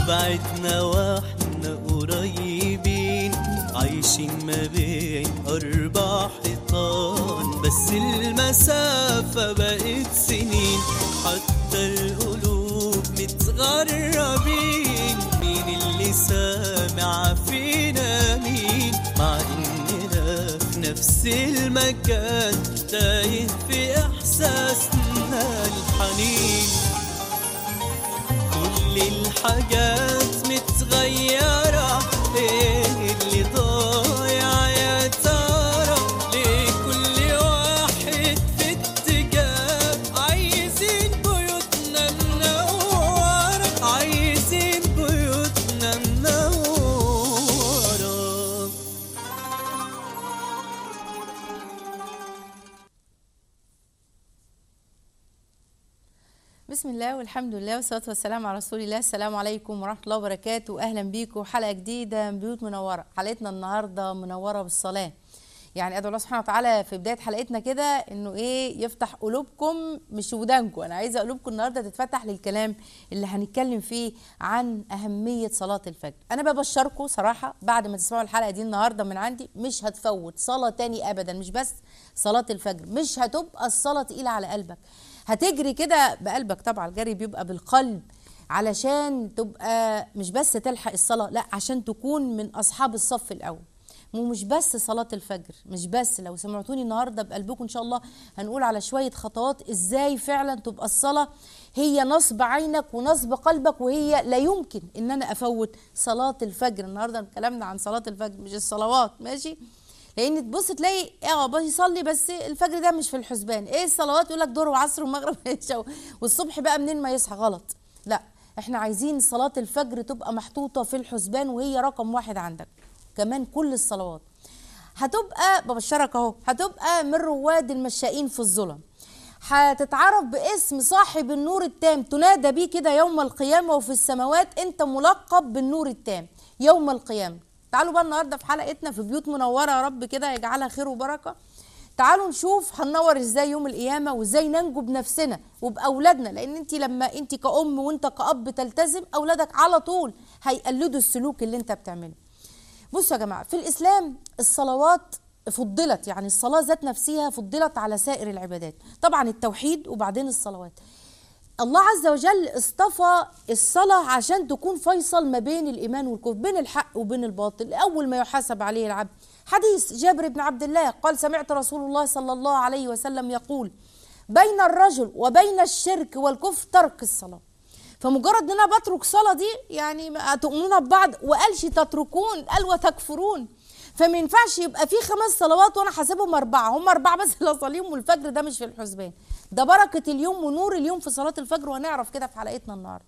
بعدنا واحنا قريبين عايشين ما بين أربع حيطان بس المسافة بقت سنين حتى القلوب متغربين مين اللي سامع فينا مين مع إننا في نفس المكان تايه في إحساسنا الحنين كل الحاجات متغيرة ايه اللي ضايع يا ترى ليه كل واحد في اتجاه عايزين بيوتنا منورة عايزين بيوتنا منورة بسم الله والحمد لله والصلاة والسلام على رسول الله السلام عليكم ورحمة الله وبركاته أهلا بيكم حلقة جديدة من بيوت منورة حلقتنا النهاردة منورة بالصلاة يعني أدعو الله سبحانه وتعالى في بداية حلقتنا كده إنه إيه يفتح قلوبكم مش ودانكم أنا عايزة قلوبكم النهاردة تتفتح للكلام اللي هنتكلم فيه عن أهمية صلاة الفجر أنا ببشركم صراحة بعد ما تسمعوا الحلقة دي النهاردة من عندي مش هتفوت صلاة تاني أبدا مش بس صلاة الفجر مش هتبقى الصلاة تقيلة على قلبك هتجري كده بقلبك طبعا الجري بيبقى بالقلب علشان تبقى مش بس تلحق الصلاة لا عشان تكون من أصحاب الصف الأول ومش بس صلاة الفجر مش بس لو سمعتوني النهاردة بقلبكم إن شاء الله هنقول على شوية خطوات إزاي فعلا تبقى الصلاة هي نصب عينك ونصب قلبك وهي لا يمكن إن أنا أفوت صلاة الفجر النهاردة كلامنا عن صلاة الفجر مش الصلوات ماشي لان تبص تلاقي اه بيصلي بس الفجر ده مش في الحسبان ايه الصلوات يقول لك ظهر وعصر ومغرب وعشاء والصبح بقى منين ما يصحى غلط لا احنا عايزين صلاه الفجر تبقى محطوطه في الحسبان وهي رقم واحد عندك كمان كل الصلوات هتبقى ببشرك اهو هتبقى من رواد المشائين في الظلم هتتعرف باسم صاحب النور التام تنادى بيه كده يوم القيامه وفي السماوات انت ملقب بالنور التام يوم القيامه تعالوا بقى النهارده في حلقتنا في بيوت منوره يا رب كده يجعلها خير وبركه تعالوا نشوف هننور ازاي يوم القيامه وازاي ننجو بنفسنا وباولادنا لان انت لما انت كأم وانت كأب تلتزم اولادك على طول هيقلدوا السلوك اللي انت بتعمله بصوا يا جماعه في الاسلام الصلوات فضلت يعني الصلاه ذات نفسها فضلت على سائر العبادات طبعا التوحيد وبعدين الصلوات الله عز وجل اصطفى الصلاة عشان تكون فيصل ما بين الإيمان والكفر بين الحق وبين الباطل أول ما يحاسب عليه العبد حديث جابر بن عبد الله قال سمعت رسول الله صلى الله عليه وسلم يقول بين الرجل وبين الشرك والكفر ترك الصلاة فمجرد ان انا بترك صلاه دي يعني تؤمنون ببعض وقالش تتركون قال وتكفرون فما ينفعش يبقى في خمس صلوات وانا حاسبهم اربعه هم اربعه بس اللي اصليهم والفجر ده مش في الحسبان ده بركه اليوم ونور اليوم في صلاه الفجر وهنعرف كده في حلقتنا النهارده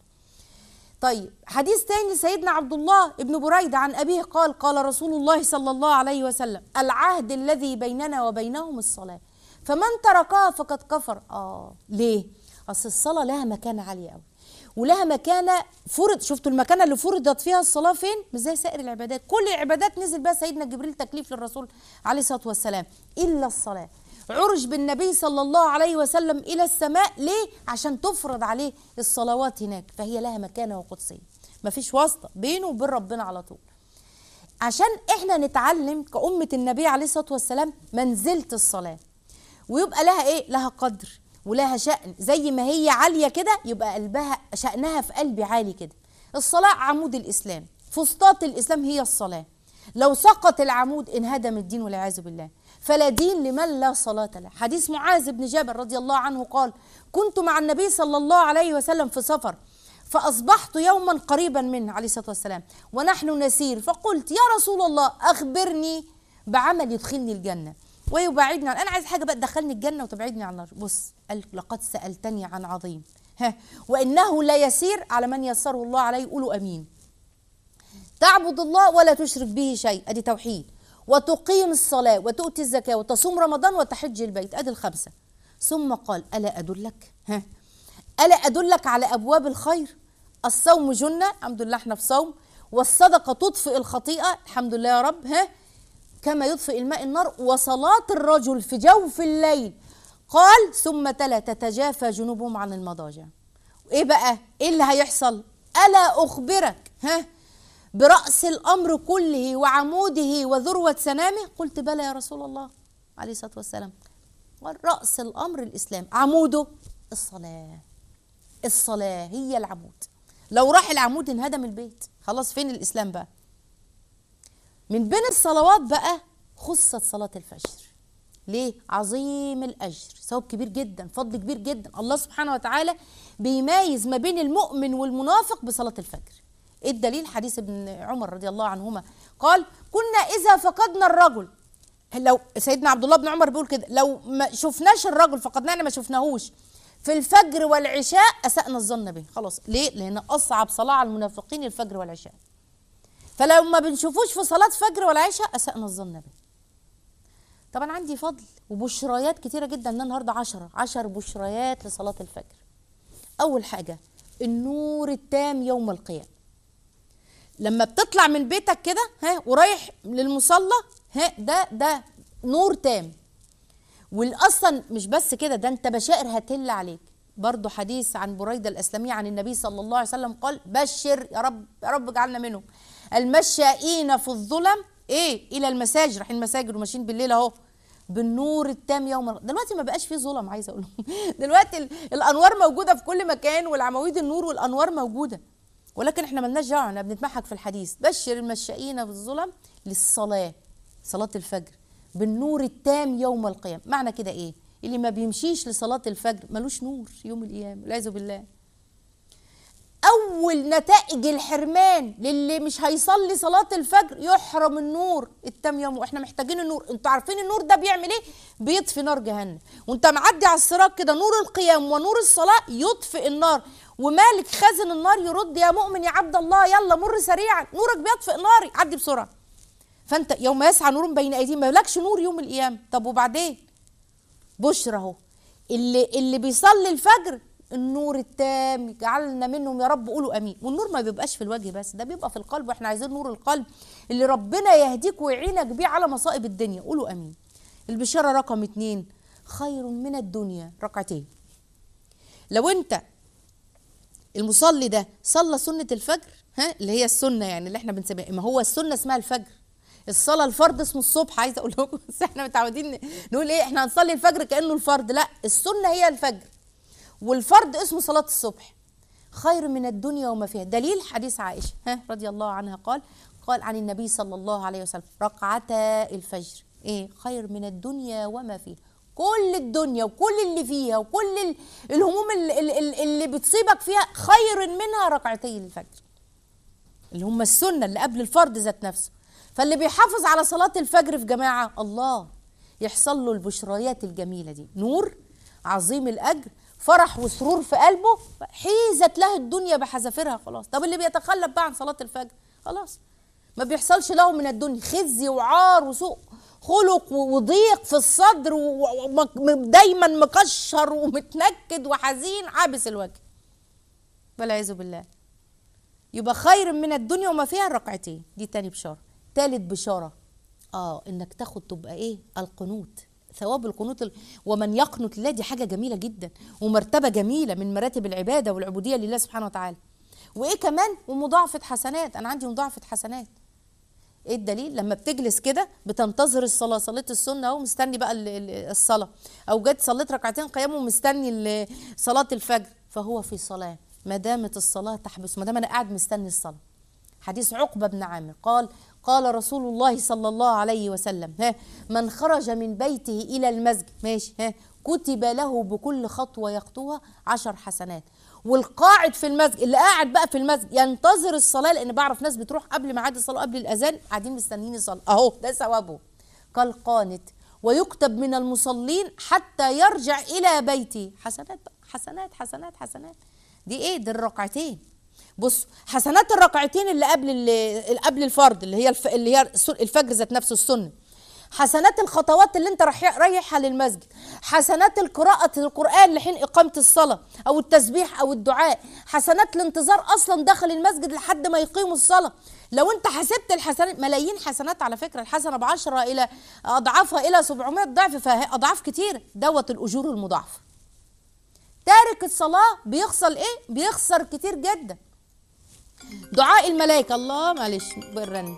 طيب حديث تاني لسيدنا عبد الله ابن بريدة عن أبيه قال قال رسول الله صلى الله عليه وسلم العهد الذي بيننا وبينهم الصلاة فمن تركها فقد كفر آه ليه؟ أصل الصلاة لها مكانة عالية أوي ولها مكانة فرض شفتوا المكانة اللي فرضت فيها الصلاة فين؟ مش زي سائر العبادات كل العبادات نزل بها سيدنا جبريل تكليف للرسول عليه الصلاة والسلام إلا الصلاة عرج بالنبي صلى الله عليه وسلم إلى السماء ليه؟ عشان تفرض عليه الصلوات هناك فهي لها مكانة وقدسية مفيش واسطة بينه وبين ربنا على طول عشان احنا نتعلم كأمة النبي عليه الصلاة والسلام منزلة الصلاة ويبقى لها ايه؟ لها قدر ولها شأن زي ما هي عالية كده يبقى قلبها شأنها في قلبي عالي كده الصلاة عمود الإسلام فسطاط الإسلام هي الصلاة لو سقط العمود انهدم الدين والعياذ بالله فلا دين لمن لا صلاة له حديث معاذ بن جبل رضي الله عنه قال كنت مع النبي صلى الله عليه وسلم في سفر فأصبحت يوما قريبا منه عليه الصلاة والسلام ونحن نسير فقلت يا رسول الله أخبرني بعمل يدخلني الجنة ويبعدني عن انا عايز حاجه بقى تدخلني الجنه وتبعدني عن النار بص قال لقد سالتني عن عظيم ها وانه لا يسير على من يسره الله عليه قولوا امين تعبد الله ولا تشرك به شيء ادي توحيد وتقيم الصلاه وتؤتي الزكاه وتصوم رمضان وتحج البيت ادي الخمسه ثم قال الا ادلك ها الا ادلك على ابواب الخير الصوم جنه الحمد لله احنا في صوم والصدقه تطفئ الخطيئه الحمد لله يا رب ها كما يطفئ الماء النار وصلاة الرجل في جوف الليل قال ثم تلا تتجافى جنوبهم عن المضاجع ايه بقى ايه اللي هيحصل الا اخبرك ها برأس الأمر كله وعموده وذروة سنامه قلت بلى يا رسول الله عليه الصلاة والسلام قال رأس الأمر الإسلام عموده الصلاة الصلاة هي العمود لو راح العمود انهدم البيت خلاص فين الإسلام بقى من بين الصلوات بقى خصت صلاة الفجر ليه؟ عظيم الأجر ثواب كبير جدا فضل كبير جدا الله سبحانه وتعالى بيميز ما بين المؤمن والمنافق بصلاة الفجر ايه الدليل حديث ابن عمر رضي الله عنهما قال كنا إذا فقدنا الرجل لو سيدنا عبد الله بن عمر بيقول كده لو ما شفناش الرجل فقدناه يعني ما شفناهوش في الفجر والعشاء أسأنا الظن به خلاص ليه؟ لأن أصعب صلاة على المنافقين الفجر والعشاء فلو ما بنشوفوش في صلاة فجر ولا عشاء أسأنا الظن به طبعا عندي فضل وبشريات كتيرة جدا أنا النهاردة عشرة عشر بشريات لصلاة الفجر أول حاجة النور التام يوم القيامة لما بتطلع من بيتك كده ها ورايح للمصلى ها ده ده نور تام والاصلا مش بس كده ده انت بشائر هتل عليك برضه حديث عن بريده الاسلميه عن النبي صلى الله عليه وسلم قال بشر يا رب يا رب اجعلنا منهم المشائين في الظلم ايه الى المساجد رايحين المساجد وماشيين بالليل اهو بالنور التام يوم الق- دلوقتي ما بقاش فيه ظلم عايزه اقول لهم. دلوقتي ال- الانوار موجوده في كل مكان والعواميد النور والانوار موجوده ولكن احنا ملناش دعوه احنا بنتمحك في الحديث بشر المشائين في الظلم للصلاه صلاه الفجر بالنور التام يوم القيامه معنى كده ايه اللي ما بيمشيش لصلاه الفجر ملوش نور يوم القيامه والعياذ بالله اول نتائج الحرمان للي مش هيصلي صلاه الفجر يحرم النور التام يوم واحنا محتاجين النور انتوا عارفين النور ده بيعمل ايه بيطفي نار جهنم وانت معدي على الصراط كده نور القيام ونور الصلاه يطفئ النار ومالك خازن النار يرد يا مؤمن يا عبد الله يلا مر سريعا نورك بيطفئ ناري عدي بسرعه فانت يوم يسعى نور بين ايديهم ما لكش نور يوم القيامه طب وبعدين بشرى اهو اللي اللي بيصلي الفجر النور التام جعلنا منهم يا رب قولوا امين والنور ما بيبقاش في الوجه بس ده بيبقى في القلب واحنا عايزين نور القلب اللي ربنا يهديك ويعينك بيه على مصائب الدنيا قولوا امين البشاره رقم اتنين خير من الدنيا ركعتين لو انت المصلي ده صلى سنة الفجر ها اللي هي السنة يعني اللي احنا بنسميها ما هو السنة اسمها الفجر الصلاة الفرض اسمه الصبح عايزة اقول لكم بس احنا متعودين نقول ايه احنا هنصلي الفجر كأنه الفرض لا السنة هي الفجر والفرض اسمه صلاة الصبح خير من الدنيا وما فيها دليل حديث عائشة ها رضي الله عنها قال قال عن النبي صلى الله عليه وسلم ركعتا الفجر ايه خير من الدنيا وما فيها كل الدنيا وكل اللي فيها وكل ال- الهموم اللي, اللي, اللي بتصيبك فيها خير منها ركعتي الفجر اللي هم السنة اللي قبل الفرض ذات نفسه فاللي بيحافظ على صلاة الفجر في جماعة الله يحصل له البشريات الجميلة دي نور عظيم الأجر فرح وسرور في قلبه حيزت له الدنيا بحذافيرها خلاص طب اللي بيتخلف بقى عن صلاة الفجر خلاص ما بيحصلش له من الدنيا خزي وعار وسوء خلق و- وضيق في الصدر ودايما مكشر ومتنكد وحزين عابس الوجه والعياذ بالله يبقى خير من الدنيا وما فيها الركعتين دي تاني بشارة تالت بشارة اه انك تاخد تبقى ايه القنوت ثواب القنوت ال... ومن يقنت لله دي حاجة جميلة جدا ومرتبة جميلة من مراتب العبادة والعبودية لله سبحانه وتعالى وايه كمان ومضاعفة حسنات انا عندي مضاعفة حسنات ايه الدليل لما بتجلس كده بتنتظر الصلاه صليت السنه اهو مستني بقى ال- ال- الصلاه او جيت صليت ركعتين قيام ومستني ال- صلاه الفجر فهو في صلاه ما دامت الصلاه تحبس ما دام انا قاعد مستني الصلاه حديث عقبه بن عامر قال قال رسول الله صلى الله عليه وسلم ها من خرج من بيته الى المسجد ماشي ها كتب له بكل خطوه يخطوها عشر حسنات والقاعد في المسجد اللي قاعد بقى في المسجد ينتظر الصلاه لان بعرف ناس بتروح قبل ميعاد الصلاه قبل الاذان قاعدين مستنيين الصلاه اهو ده ثوابه كالقانت ويكتب من المصلين حتى يرجع الى بيته حسنات بقى حسنات حسنات حسنات دي ايه دي الركعتين بص حسنات الركعتين اللي قبل اللي قبل الفرض اللي هي الف... اللي هي السن- الفجر ذات نفسه السنه حسنات الخطوات اللي انت رايح- رايحها للمسجد حسنات القراءة القرآن لحين إقامة الصلاة أو التسبيح أو الدعاء حسنات الانتظار أصلا داخل المسجد لحد ما يقيموا الصلاة لو انت حسبت الحسنات ملايين حسنات على فكرة الحسنة بعشرة إلى أضعافها إلى 700 ضعف فهي أضعاف كتير دوت الأجور المضاعفة تارك الصلاة بيخسر إيه؟ بيخسر كتير جدا دعاء الملائكة الله معلش برن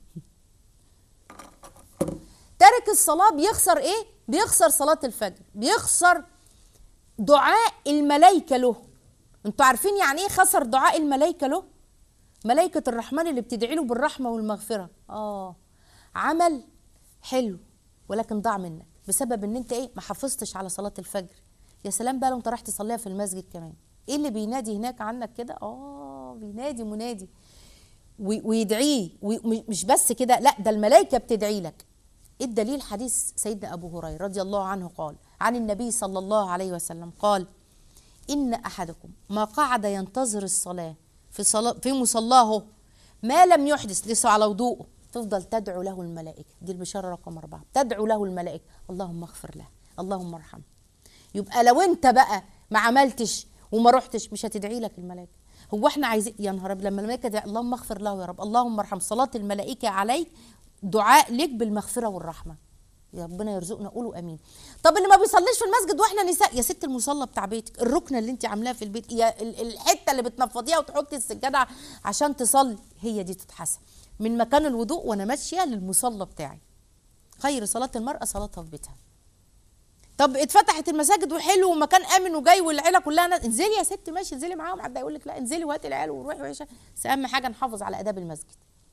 تارك الصلاة بيخسر ايه؟ بيخسر صلاة الفجر بيخسر دعاء الملائكة له انتوا عارفين يعني ايه خسر دعاء الملائكة له؟ ملائكة الرحمن اللي بتدعي له بالرحمة والمغفرة اه عمل حلو ولكن ضاع منك بسبب ان انت ايه ما حافظتش على صلاة الفجر يا سلام بقى لو انت رايح تصليها في المسجد كمان ايه اللي بينادي هناك عنك كده اه بينادي منادي وي- ويدعيه وي- مش بس كده لا ده الملائكة بتدعي لك إيه الدليل حديث سيدنا أبو هريرة رضي الله عنه قال عن النبي صلى الله عليه وسلم قال إن أحدكم ما قعد ينتظر الصلاة في صلاة في مصلاه ما لم يحدث لسه على وضوءه تفضل تدعو له الملائكة دي البشارة رقم أربعة تدعو له الملائكة اللهم اغفر له اللهم ارحمه يبقى لو أنت بقى ما عملتش وما رحتش مش هتدعي لك الملائكة هو احنا عايزين يا نهار أبيض لما الملائكة دي اللهم اغفر له يا رب اللهم ارحم صلاة الملائكة عليك دعاء لك بالمغفرة والرحمة يا ربنا يرزقنا قولوا امين طب اللي ما بيصليش في المسجد واحنا نساء يا ست المصلى بتاع بيتك الركنه اللي انت عاملاها في البيت يا ال- الحته اللي بتنفضيها وتحطي السجاده عشان تصلي هي دي تتحسن من مكان الوضوء وانا ماشيه للمصلى بتاعي خير صلاه المراه صلاتها في بيتها طب اتفتحت المساجد وحلو ومكان امن وجاي والعيله كلها ناس انزلي يا ست ماشي انزلي معاهم حد هيقول لك لا انزلي وهاتي العيال وروحي وعيشي بس اهم حاجه نحافظ على اداب المسجد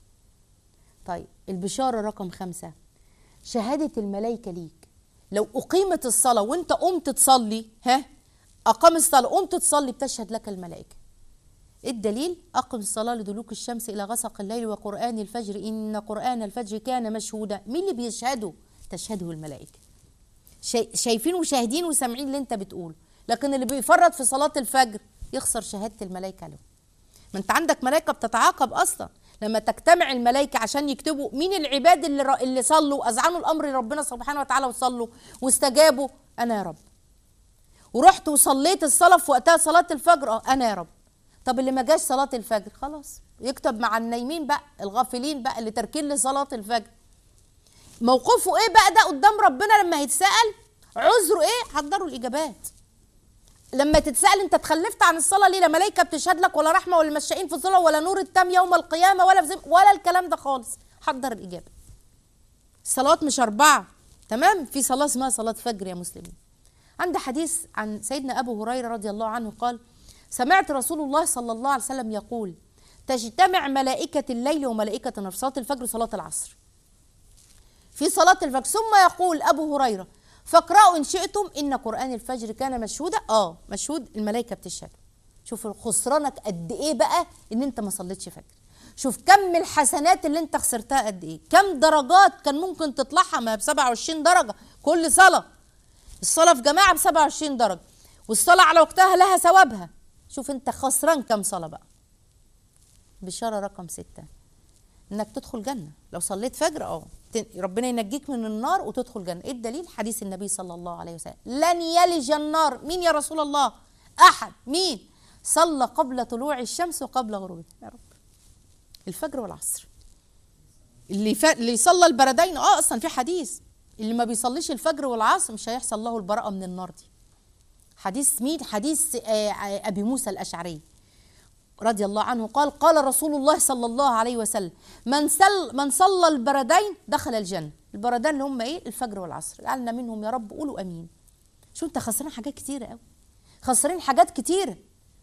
طيب البشاره رقم خمسة شهادة الملائكة ليك لو أقيمت الصلاة وأنت قمت تصلي ها أقام الصلاة قمت تصلي بتشهد لك الملائكة إيه الدليل أقم الصلاة لدلوك الشمس إلى غسق الليل وقرآن الفجر إن قرآن الفجر كان مشهودا مين اللي بيشهده تشهده الملائكة شاي- شايفين وشاهدين وسامعين اللي أنت بتقوله لكن اللي بيفرط في صلاة الفجر يخسر شهادة الملائكة له ما انت عندك ملائكه بتتعاقب اصلا لما تجتمع الملائكه عشان يكتبوا مين العباد اللي ر... اللي صلوا اذعنوا الامر لربنا سبحانه وتعالى وصلوا واستجابوا انا يا رب ورحت وصليت الصلاه في وقتها صلاه الفجر اه انا يا رب طب اللي ما جاش صلاه الفجر خلاص يكتب مع النايمين بقى الغافلين بقى اللي تاركين لصلاه الفجر موقفه ايه بقى ده قدام ربنا لما هيتسال عذره ايه حضروا الاجابات لما تتسال انت اتخلفت عن الصلاه ليه لا ملائكه بتشهد لك ولا رحمه ولا مشائين في الصلاه ولا نور التام يوم القيامه ولا في زم ولا الكلام ده خالص حضر الاجابه الصلوات مش اربعه تمام في صلاه اسمها صلاه فجر يا مسلمين عند حديث عن سيدنا ابو هريره رضي الله عنه قال سمعت رسول الله صلى الله عليه وسلم يقول تجتمع ملائكه الليل وملائكه النهار في صلاه الفجر وصلاه العصر في صلاة الفجر ثم يقول أبو هريرة فاقرأوا إن شئتم إن قرآن الفجر كان مشهودا آه مشهود الملائكة بتشهد شوف خسرانك قد إيه بقى إن أنت ما صليتش فجر شوف كم الحسنات اللي أنت خسرتها قد إيه كم درجات كان ممكن تطلعها ما ب 27 درجة كل صلاة الصلاة في جماعة ب 27 درجة والصلاة على وقتها لها ثوابها شوف أنت خسران كم صلاة بقى بشارة رقم ستة انك تدخل جنه لو صليت فجر اه ت- ربنا ينجيك من النار وتدخل جنه ايه الدليل حديث النبي صلى الله عليه وسلم لن يلج النار مين يا رسول الله احد مين صلى قبل طلوع الشمس وقبل غروبها يا رب الفجر والعصر اللي ف... اللي صلى البردين اه اصلا في حديث اللي ما بيصليش الفجر والعصر مش هيحصل له البراءه من النار دي حديث مين حديث آه، آه، ابي موسى الاشعري رضي الله عنه قال قال رسول الله صلى الله عليه وسلم من سل من صلى البردين دخل الجنه البردين اللي هم ايه الفجر والعصر جعلنا منهم يا رب قولوا امين شو انت خسران حاجات كتيره قوي خسرين حاجات كتيره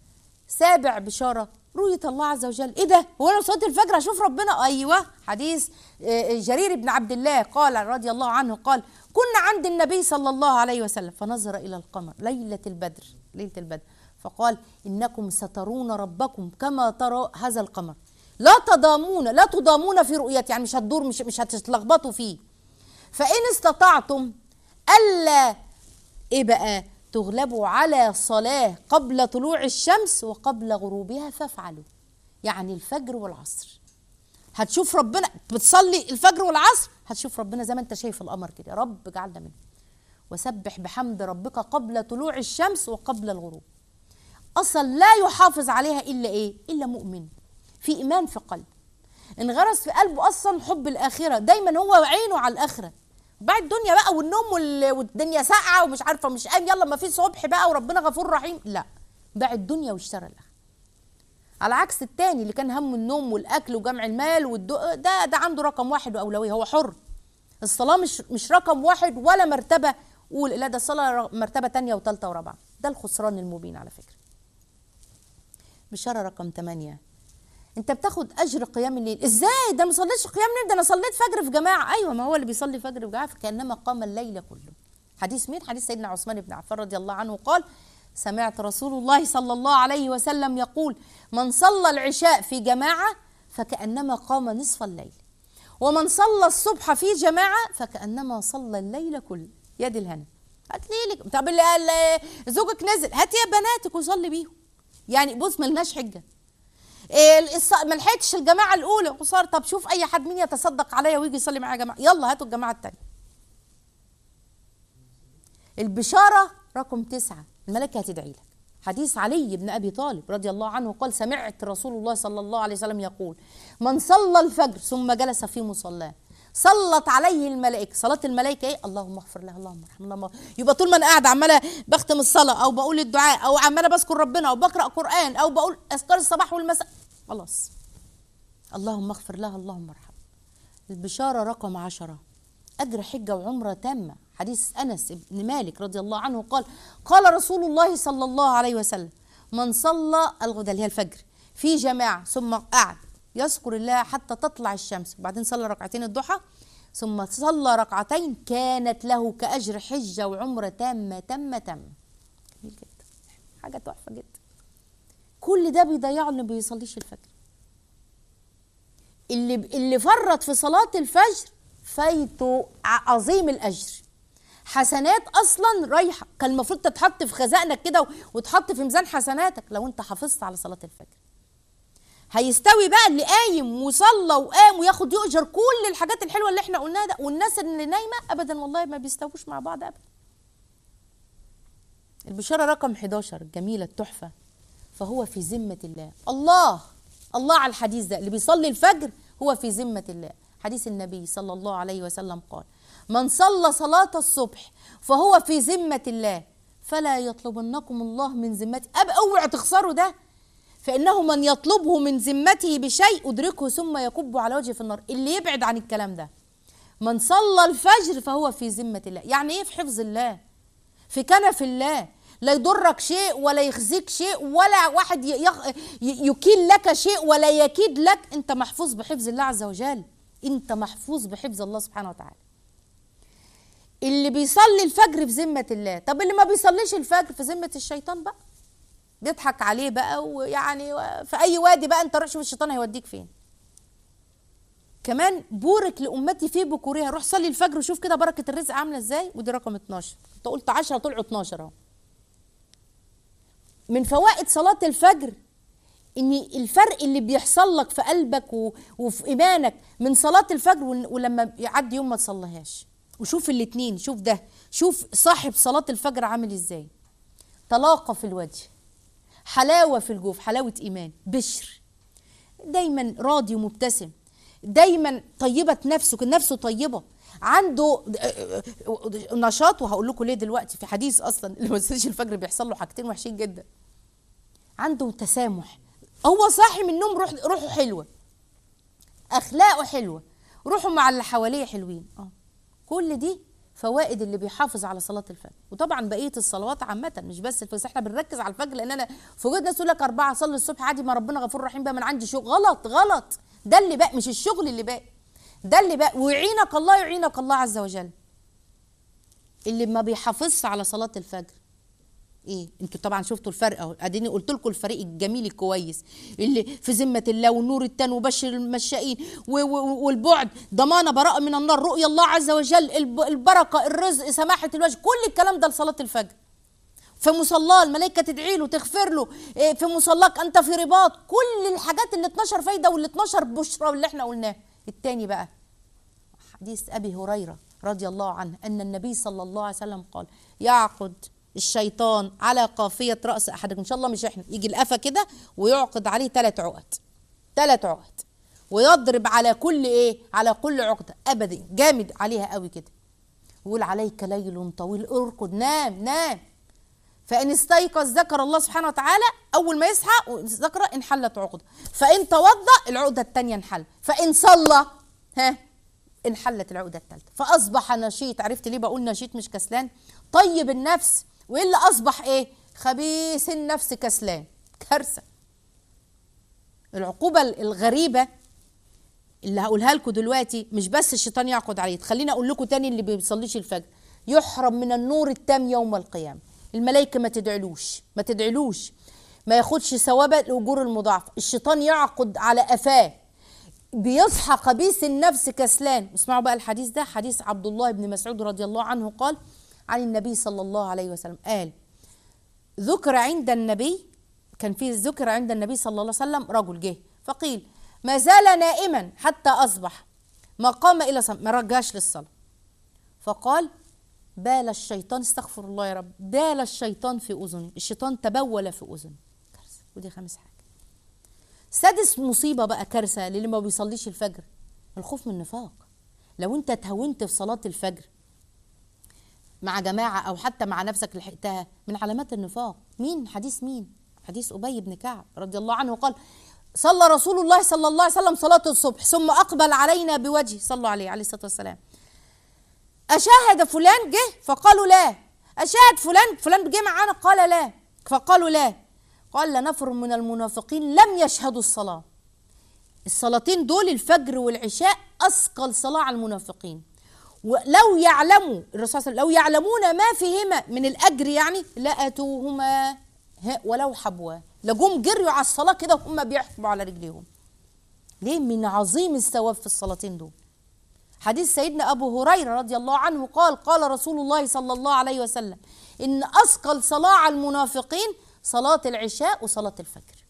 سابع بشاره رؤية الله عز وجل ايه ده هو انا صلاه الفجر اشوف ربنا ايوه حديث آه، جرير بن عبد الله قال رضي الله عنه قال كنا عند النبي صلى الله عليه وسلم فنظر الى القمر ليله البدر ليله البدر فقال انكم سترون ربكم كما ترى هذا القمر لا تضامون لا تضامون في رؤيته يعني مش هتدور مش مش هتتلخبطوا فيه فان استطعتم الا ايه بقى تغلبوا على صلاة قبل طلوع الشمس وقبل غروبها فافعلوا يعني الفجر والعصر هتشوف ربنا بتصلي الفجر والعصر هتشوف ربنا زي ما انت شايف القمر كده يا رب اجعلنا منه وسبح بحمد ربك قبل طلوع الشمس وقبل الغروب اصلا لا يحافظ عليها الا ايه الا مؤمن في ايمان في قلب انغرس في قلبه اصلا حب الاخره دايما هو عينه على الاخره بعد الدنيا بقى والنوم وال- والدنيا ساقعه ومش عارفه مش قايم يلا ما في صبح بقى وربنا غفور رحيم لا باع الدنيا واشترى الاخره على عكس التاني اللي كان همه النوم والاكل وجمع المال والدو ده ده عنده رقم واحد واولويه هو حر الصلاه مش مش رقم واحد ولا مرتبه اولى لا ده الصلاه مرتبه تانية وثالثه ورابعه ده الخسران المبين على فكره بشاره رقم 8 انت بتاخد اجر قيام الليل ازاي ده ما صليتش قيام الليل ده انا صليت فجر في جماعه ايوه ما هو اللي بيصلي فجر في جماعه فكانما قام الليل كله حديث مين حديث سيدنا عثمان بن عفان رضي الله عنه قال سمعت رسول الله صلى الله عليه وسلم يقول من صلى العشاء في جماعه فكانما قام نصف الليل ومن صلى الصبح في جماعه فكانما صلى الليل كله يا دي الهنا هات لي لك طب اللي قال زوجك نزل هات يا بناتك وصلي بيهم يعني بص ملناش حجه إيه الص- ما لحقتش الجماعه الاولى قصار طب شوف اي حد مين يتصدق عليا ويجي يصلي معايا يا جماعه يلا هاتوا الجماعه الثانيه البشاره رقم تسعة الملائكه هتدعي لك حديث علي بن ابي طالب رضي الله عنه قال سمعت رسول الله صلى الله عليه وسلم يقول من صلى الفجر ثم جلس في مصلاه صلت عليه الملائكه صلاه الملائكه ايه اللهم اغفر له اللهم ارحمه اللهم يبقى طول ما انا قاعده عماله بختم الصلاه او بقول الدعاء او عماله بذكر ربنا او بقرا قران او بقول اذكار الصباح والمساء خلاص اللهم اغفر لها اللهم ارحمها البشاره رقم عشرة أجر حجة وعمرة تامة حديث أنس بن مالك رضي الله عنه قال قال رسول الله صلى الله عليه وسلم من صلى الغداء اللي هي الفجر في جماعة ثم قعد يذكر الله حتى تطلع الشمس وبعدين صلى ركعتين الضحى ثم صلى ركعتين كانت له كأجر حجة وعمرة تامة تامة تامة جميل جدا حاجة تحفة جدا كل ده بيضيعه اللي ما بيصليش الفجر اللي اللي فرط في صلاة الفجر فايته ع- عظيم الأجر حسنات أصلا رايحة كان المفروض تتحط في خزائنك كده و- وتحط في ميزان حسناتك لو أنت حافظت على صلاة الفجر هيستوي بقى اللي قايم وصلى وقام وياخد يؤجر كل الحاجات الحلوة اللي احنا قلناها ده والناس اللي نايمة أبدا والله ما بيستووش مع بعض أبدا البشارة رقم 11 الجميلة التحفة فهو في ذمة الله الله الله على الحديث ده اللي بيصلي الفجر هو في ذمة الله حديث النبي صلى الله عليه وسلم قال من صلى صلاة الصبح فهو في ذمة الله فلا يطلبنكم الله من ذمته أب اوعى تخسروا ده فإنه من يطلبه من ذمته بشيء أدركه ثم يكب على وجهه في النار اللي يبعد عن الكلام ده من صلى الفجر فهو في ذمة الله يعني ايه في حفظ الله في كنف الله لا يضرك شيء ولا يخزيك شيء ولا واحد ي- يخ... ي- يكيل لك شيء ولا يكيد لك انت محفوظ بحفظ الله عز وجل انت محفوظ بحفظ الله سبحانه وتعالى اللي بيصلي الفجر في ذمة الله طب اللي ما بيصليش الفجر في ذمة الشيطان بقى بيضحك عليه بقى ويعني و- في اي وادي بقى انت روح شوف الشيطان هيوديك فين كمان بورك لامتي في بكورها روح صلي الفجر وشوف كده بركه الرزق عامله ازاي ودي رقم 12 انت قلت 10 طلعوا 12 اهو من فوائد صلاه الفجر ان الفرق اللي بيحصل لك في قلبك و... وفي ايمانك من صلاه الفجر ول- ولما يعدي يوم ما تصليهاش وشوف الاتنين شوف ده شوف صاحب صلاه الفجر عامل ازاي طلاقه في الوجه حلاوه في الجوف حلاوه ايمان بشر دايما راضي ومبتسم دايما طيبة نفسه كان نفسه طيبة عنده نشاط وهقول لكم ليه دلوقتي في حديث اصلا اللي ما يصليش الفجر بيحصل له حاجتين وحشين جدا عنده تسامح هو صاحي من النوم روح روحه حلوه اخلاقه حلوه روحه مع اللي حواليه حلوين اه كل دي فوائد اللي بيحافظ على صلاه الفجر وطبعا بقيه الصلوات عامه مش بس الفجر احنا بنركز على الفجر لان انا فوجئت ناس تقول لك اربعه صلي الصبح عادي ما ربنا غفور رحيم بقى من عندي شغل غلط غلط ده اللي بقى مش الشغل اللي بقى ده اللي بقى ويعينك الله يعينك الله عز وجل اللي ما بيحافظش على صلاه الفجر ايه انتوا طبعا شفتوا الفرق اهو اديني قلت لكم الفريق الجميل الكويس اللي في ذمه الله والنور التام وبشر المشائين و- و- والبعد ضمانه براءه من النار رؤيا الله عز وجل الب- البركه الرزق سماحه الوجه كل الكلام ده لصلاه الفجر في مصلاه الملائكه تدعي له تغفر له إيه، في مصلاك انت في رباط كل الحاجات اللي 12 فايده وال 12 بشرى اللي احنا قلناه التاني بقى حديث ابي هريره رضي الله عنه ان النبي صلى الله عليه وسلم قال يعقد الشيطان على قافيه راس احدكم ان شاء الله مش احنا يجي القفا كده ويعقد عليه ثلاث عقد ثلاث عقد ويضرب على كل ايه على كل عقده ابدا جامد عليها قوي كده ويقول عليك ليل طويل ارقد نام نام فإن استيقظ ذكر الله سبحانه وتعالى أول ما يصحى ذكر انحلت عقدة فإن توضأ العقدة الثانية انحل فإن صلى ها انحلت العقدة الثالثة فأصبح نشيط عرفت ليه بقول نشيط مش كسلان طيب النفس وإلا أصبح إيه خبيث النفس كسلان كارثة العقوبة الغريبة اللي هقولها لكم دلوقتي مش بس الشيطان يعقد عليه خليني اقول لكم تاني اللي بيصليش الفجر يحرم من النور التام يوم القيامه الملائكه ما تدعلوش ما تدعلوش ما ياخدش ثواب الاجور المضاعفه الشيطان يعقد على قفاه بيصحى خبيث النفس كسلان اسمعوا بقى الحديث ده حديث عبد الله بن مسعود رضي الله عنه قال عن النبي صلى الله عليه وسلم قال ذكر عند النبي كان في ذكر عند النبي صلى الله عليه وسلم رجل جه فقيل ما زال نائما حتى اصبح ما قام الى صلاة ما رجعش للصلاه فقال بال الشيطان استغفر الله يا رب بال الشيطان في اذني الشيطان تبول في اذني كارثه ودي خامس حاجه سادس مصيبه بقى كارثه للي ما بيصليش الفجر الخوف من النفاق لو انت تهونت في صلاه الفجر مع جماعه او حتى مع نفسك لحقتها من علامات النفاق مين حديث مين حديث ابي بن كعب رضي الله عنه قال صلى رسول الله صلى الله عليه وسلم صلاه الصبح ثم اقبل علينا بوجهه صلوا عليه عليه الصلاه والسلام أشاهد فلان جه فقالوا لا أشاهد فلان فلان جه معانا قال لا فقالوا لا قال لنفر من المنافقين لم يشهدوا الصلاة الصلاتين دول الفجر والعشاء أثقل صلاة على المنافقين ولو يعلموا الرسول صلى الله عليه وسلم لو يعلمون ما فيهما من الأجر يعني لأتوهما ولو حبوا لجم جريوا على الصلاة كده وهم بيحكموا على رجليهم ليه من عظيم الثواب في الصلاتين دول حديث سيدنا أبو هريرة رضي الله عنه قال قال رسول الله صلى الله عليه وسلم إن أثقل صلاة على المنافقين صلاة العشاء وصلاة الفجر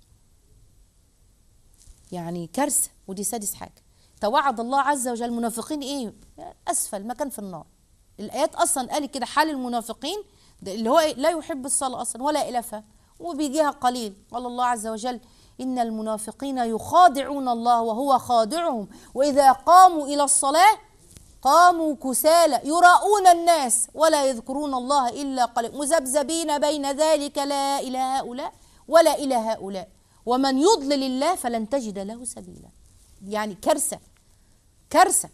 يعني كارثة ودي سادس حاجة توعد الله عز وجل المنافقين إيه أسفل مكان في النار الآيات أصلا قالت كده حال المنافقين اللي هو لا يحب الصلاة أصلا ولا إلفها وبيجيها قليل قال الله عز وجل إن المنافقين يخادعون الله وهو خادعهم وإذا قاموا إلى الصلاة قاموا كسالى يراؤون الناس ولا يذكرون الله إلا قليلا مذبذبين بين ذلك لا إلى هؤلاء ولا إلى هؤلاء ومن يضلل الله فلن تجد له سبيلا يعني كارثة كارثة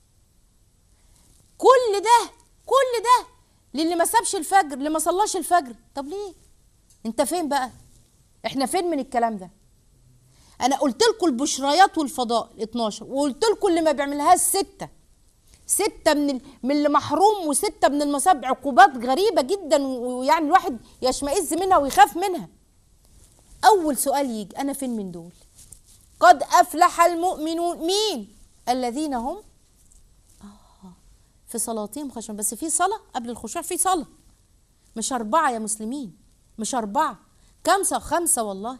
كل ده كل ده للي ما سابش الفجر اللي ما صلاش الفجر طب ليه انت فين بقى احنا فين من الكلام ده انا قلت لكم البشريات والفضاء 12 وقلت لكم اللي ما بيعملهاش سته سته من ال... من اللي محروم وسته من المصاب عقوبات غريبه جدا ويعني الواحد يشمئز منها ويخاف منها اول سؤال يجي انا فين من دول قد افلح المؤمنون مين الذين هم آه في صلاتهم خشوع بس في صلاه قبل الخشوع في صلاه مش اربعه يا مسلمين مش اربعه خمسه خمسه والله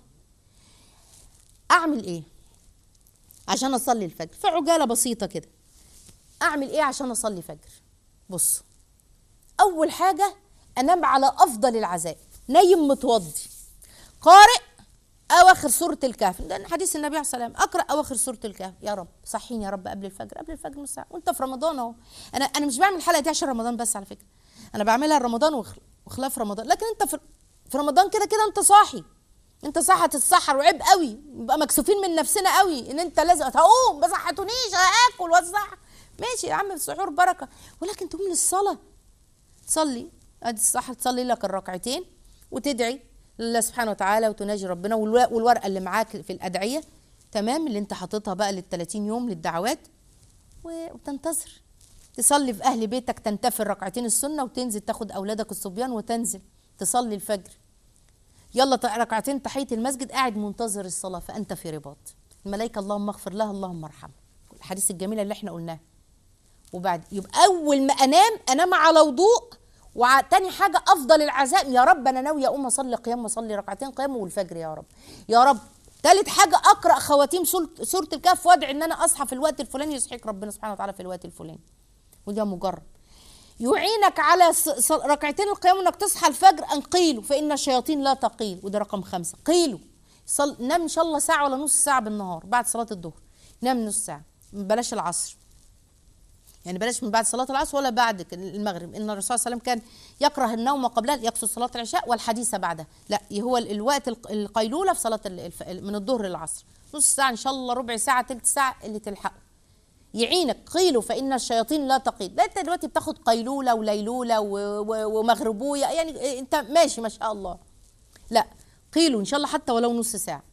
اعمل ايه عشان اصلي الفجر في عجاله بسيطه كده اعمل ايه عشان اصلي فجر بص اول حاجه انام على افضل العزاء نايم متوضي قارئ اواخر سوره الكهف ده حديث النبي عليه الصلاه والسلام اقرا اواخر سوره الكهف يا رب صحيني يا رب قبل الفجر قبل الفجر نص ساعه وانت في رمضان اهو انا انا مش بعمل الحلقه دي عشان رمضان بس على فكره انا بعملها رمضان وخلاف رمضان لكن انت في في رمضان كده كده انت صاحي انت صح هتتسحر وعيب قوي نبقى مكسوفين من نفسنا قوي ان انت لازم هقوم ما صحتونيش هاكل واتسحر ماشي يا عم السحور بركه ولكن تقوم للصلاه تصلي ادي الصح تصلي لك الركعتين وتدعي لله سبحانه وتعالى وتناجي ربنا والورقه اللي معاك في الادعيه تمام اللي انت حاططها بقى لل 30 يوم للدعوات وتنتظر تصلي في اهل بيتك تنتفل ركعتين السنه وتنزل تاخد اولادك الصبيان وتنزل تصلي الفجر يلا ركعتين تحيه المسجد قاعد منتظر الصلاه فانت في رباط الملائكه اللهم اغفر لها اللهم ارحمها الحديث الجميله اللي احنا قلناها وبعد يبقى اول ما انام انام على وضوء وتاني حاجه افضل العزائم يا رب انا ناويه اقوم اصلي قيام واصلي ركعتين قيام والفجر يا رب يا رب تالت حاجه اقرا خواتيم سوره الكهف وادعي ان انا اصحى في الوقت الفلاني يصحيك ربنا سبحانه وتعالى في الوقت الفلاني وده مجرد يعينك على ركعتين القيام انك تصحى الفجر ان قيلوا فان الشياطين لا تقيل وده رقم خمسه قيلوا صل... نام ان شاء الله ساعه ولا نص ساعه بالنهار بعد صلاه الظهر نام نص ساعه بلاش العصر يعني بلاش من بعد صلاه العصر ولا بعد المغرب ان الرسول صلى الله عليه وسلم كان يكره النوم قبلها يقصد صلاه العشاء والحديث بعدها لا هو ال- الوقت الق- القيلوله في صلاه ال- الف- من الظهر للعصر نص ساعه ان شاء الله ربع ساعه تلت ساعه اللي تلحقه يعينك قيلوا فان الشياطين لا تقيل لا انت دلوقتي بتاخد قيلوله وليلوله و- و- ومغربويه يعني انت ماشي ما شاء الله لا قيلوا ان شاء الله حتى ولو نص ساعه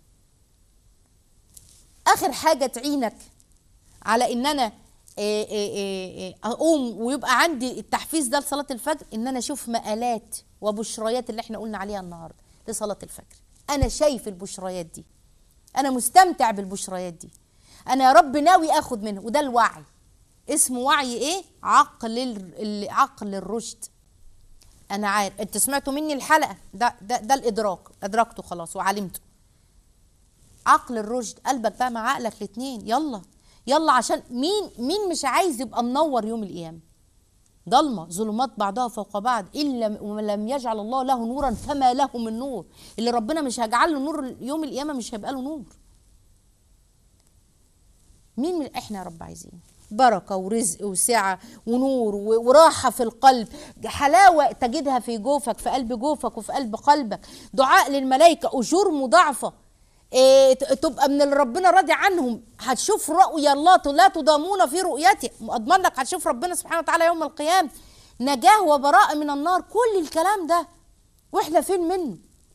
اخر حاجه تعينك على ان انا إيه إيه إيه إيه اقوم ويبقى عندي التحفيز ده لصلاه الفجر ان انا اشوف مقالات وبشريات اللي احنا قلنا عليها النهارده لصلاه الفجر انا شايف البشريات دي انا مستمتع بالبشريات دي انا يا رب ناوي اخد منها وده الوعي اسمه وعي ايه عقل ال- ال- عقل الرشد انا عارف انت سمعتوا مني الحلقه ده ده ده الادراك ادركته خلاص وعلمته عقل الرشد قلبك بقى مع عقلك الاثنين يلا يلا عشان مين مين مش عايز يبقى منور يوم القيامه ضلمه ظلمات بعضها فوق بعض الا لم يجعل الله له نورا فما له من نور اللي ربنا مش هيجعل له نور يوم القيامه مش هيبقى له نور مين من احنا يا رب عايزين بركه ورزق وسعه ونور و- وراحه في القلب حلاوه تجدها في جوفك في قلب جوفك وفي قلب قلبك دعاء للملائكه اجور مضاعفه إيه ت- تبقى من اللي ربنا راضي عنهم هتشوف رؤيا الله ت- لا تضامون في رؤيته اضمن لك هتشوف ربنا سبحانه وتعالى يوم القيامه نجاه وبراءه من النار كل الكلام ده واحنا فين منه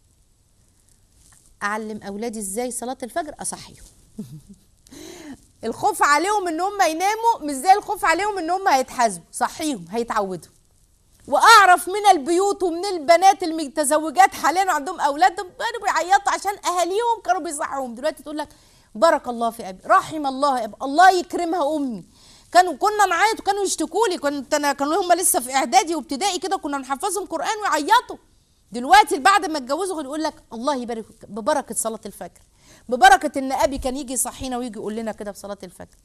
اعلم اولادي ازاي صلاه الفجر اصحيهم الخوف عليهم ان هم يناموا مش زي الخوف عليهم ان هم هيتحاسبوا صحيهم هيتعودوا واعرف من البيوت ومن البنات المتزوجات حاليا عندهم اولادهم كانوا بيعيطوا عشان اهاليهم كانوا بيصحوهم دلوقتي تقول لك بارك الله في ابي رحم الله ابي الله يكرمها امي كانوا كنا نعيط وكانوا يشتكوا لي كنت انا كانوا هم لسه في اعدادي وابتدائي كده كنا نحفظهم قران ويعيطوا دلوقتي بعد ما اتجوزوا يقول لك الله يبارك فيك ببركه صلاه الفجر ببركه ان ابي كان يجي يصحينا ويجي يقول لنا كده بصلاه الفجر